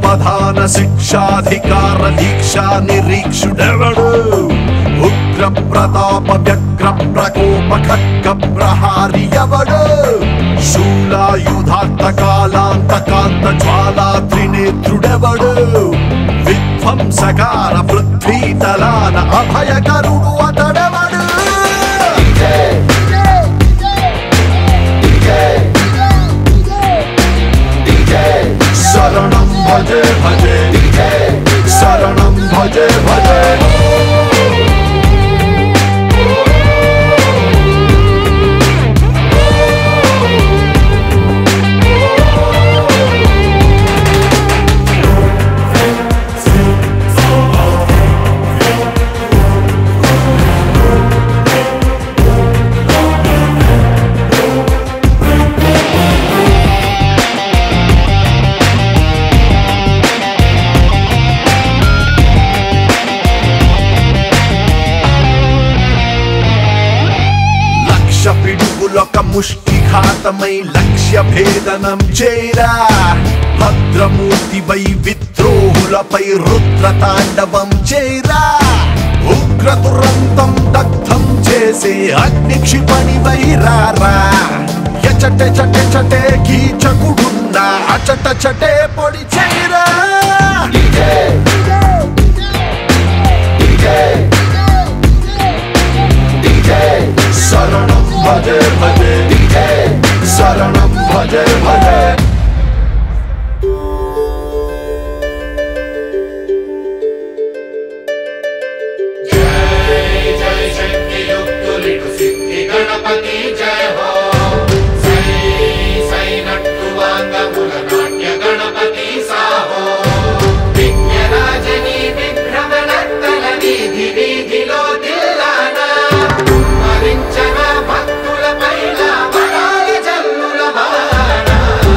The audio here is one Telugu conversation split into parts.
సావధాన శిక్షాధికార దీక్షా నిరీక్షుడెవడు ఉగ్ర ప్రతాప వ్యగ్ర ప్రకోప ఖడ్గ ప్రహారి ఎవడు శూలాయుధాంత కాలాంతకాంత జ్వాలా త్రినేత్రుడెవడు విధ్వంసకార పృథ్వీతలాన అభయకరుడు అతడెవడు శరణం భజే భజే శరణం భజే భజే లక్ష పిడుగులొక ముష్టిఘాతమై లక్ష్య భేదనం చేరా భద్రమూర్తిపై విద్రోహులపై రుద్ర తాండవం చేరా ఉగ్ర దురంతం దగ్ధం చేసే అగ్ని క్షిపణి వైరారా ఎచటే చటే చటే కీచకుడున్నా అచట చటే పొడి చేరా శరణం భజే భజే శరణం భజే భజే जय जय शक्ति युक्त लिटु सिद्धि गणपति जय हो सै सै नट्टु वाङ्गमुल नाट्य गणपति साहो विघ्नराजनी విభ్రమణత్తల వీధి వీధిలో దిల్లానా మరించన భక్తుల పైన వరాల జల్లుల బాణ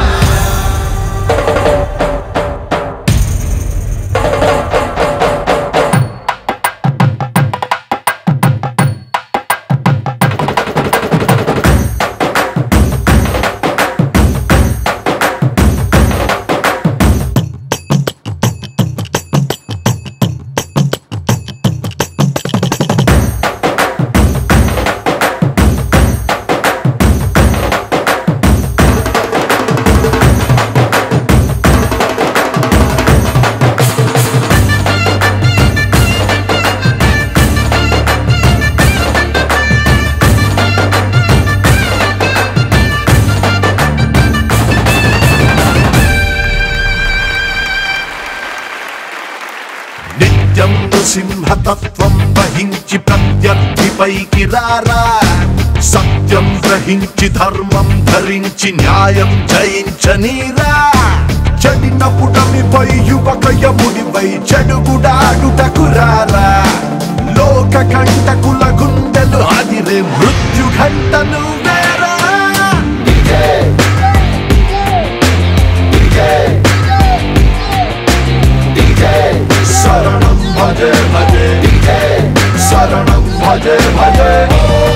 నిత్యం నృసింహతత్వం వహించి ప్రత్యర్థిపైకి రారా సత్యం గ్రహించి ధర్మం ధరించి న్యాయం జయించనీరా చెడిన పుటమిపై యువక యముడిపై చెడుగుడాడుటకు రారా లోక కంటకుల గుండెలు అదిరే మృత్యు ఘంటను వేరా శరణం భజే భజే శరణం భజే భజే